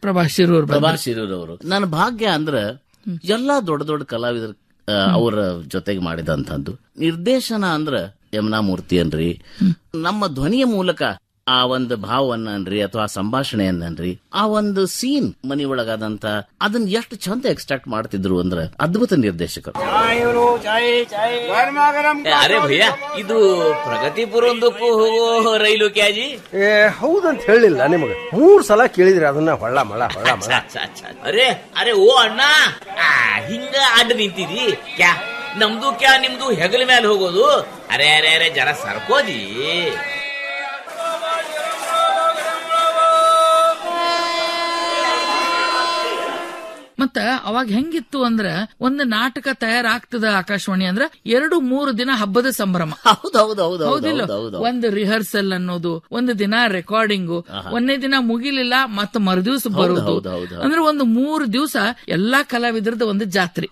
ಪ್ರಭಾ ಶಿರೂರ್ ಬಂದ್ರು. ಪ್ರಭಾ ಶಿರೂರ್ ಅವರು ನನ್ನ ಭಾಗ್ಯ ಅಂದ್ರ ಎಲ್ಲಾ ದೊಡ್ಡ ದೊಡ್ಡ ಕಲಾವಿದರ ಆ, ಅವರ ಜೊತೆಗೆ ಮಾಡಿದಂತದ್ದು ನಿರ್ದೇಶನ ಅಂದ್ರ ಯಮುನಾ ಮೂರ್ತಿ ಅನ್ರಿ ನಮ್ಮ ಧ್ವನಿಯ ಮೂಲಕ ಆ ಒಂದು ಭಾವವನ್ನ ಅನ್ರಿ ಅಥವಾ ಸಂಭಾಷಣೆಯನ್ನನ್ರಿ ಆ ಒಂದು ಸೀನ್ ಮನಿ ಒಳಗಾದಂತ ಅದನ್ನ ಎಷ್ಟು ಚಂದ ಎಕ್ಸ್ಟ್ರಾಕ್ಟ್ ಮಾಡ್ತಿದ್ರು ಅಂದ್ರ ಅದ್ಭುತ ನಿರ್ದೇಶಕರು ಅರೆ ಭಯ್ಯ ಇದು ಪ್ರಗತಿಪುರೊಂದಕ್ಕೂ ಹೋಗೋ ರೈಲು ಕ್ಯಾಜಿ ಏ ಹೌದಂತ ಹೇಳಿಲ್ಲ ನಿಮಗೆ ಮೂರ್ ಸಲ ಕೇಳಿದ್ರಿ ಅದನ್ನ ಹೊಳ್ಳ ಮಳ ಹೊಳ್ಳ ಮಳ ಅರೆ ಅರೆ ಓ ಅಣ್ಣ ಆ, ಹಿಂಗ ಅಡ್ಡ ನಿಂತಿದಿ ಕ್ಯಾ ನಮ್ದು ಕ್ಯಾ ನಿಮ್ದು ಹೆಗಲ ಮೇಲೆ ಹೋಗೋದು ಅರೆ ಅರೆ ಅರೆ ಜರ ಸರ್ಕೋದಿ ಮತ್ತ ಅವಾಗ ಹೆಂಗಿತ್ತು ಅಂದ್ರ ಒಂದು ನಾಟಕ ತಯಾರಾಗ್ತದ ಆಕಾಶವಾಣಿ ಅಂದ್ರ ಎರಡು ಮೂರು ದಿನ ಹಬ್ಬದ ಸಂಭ್ರಮ ಹೌದು ಹೌದು ಹೌದು ಹೌದಿಲ್ಲ ಹೌದು ಒಂದು ರಿಹರ್ಸಲ್ ಅನ್ನೋದು ಒಂದು ದಿನ ರೆಕಾರ್ಡಿಂಗು ಒಂದೇ ದಿನ ಮುಗಿಲಿಲ್ಲ ಮತ್ತ ಮರುದಿವ್ಸ ಬರುದು ಹೌದು, ಹೌದು, ಹೌದು. ಅಂದ್ರೆ ಒಂದು ಮೂರು ದಿವಸ ಎಲ್ಲಾ ಕಲಾವಿದರದ ಒಂದು ಜಾತ್ರೆ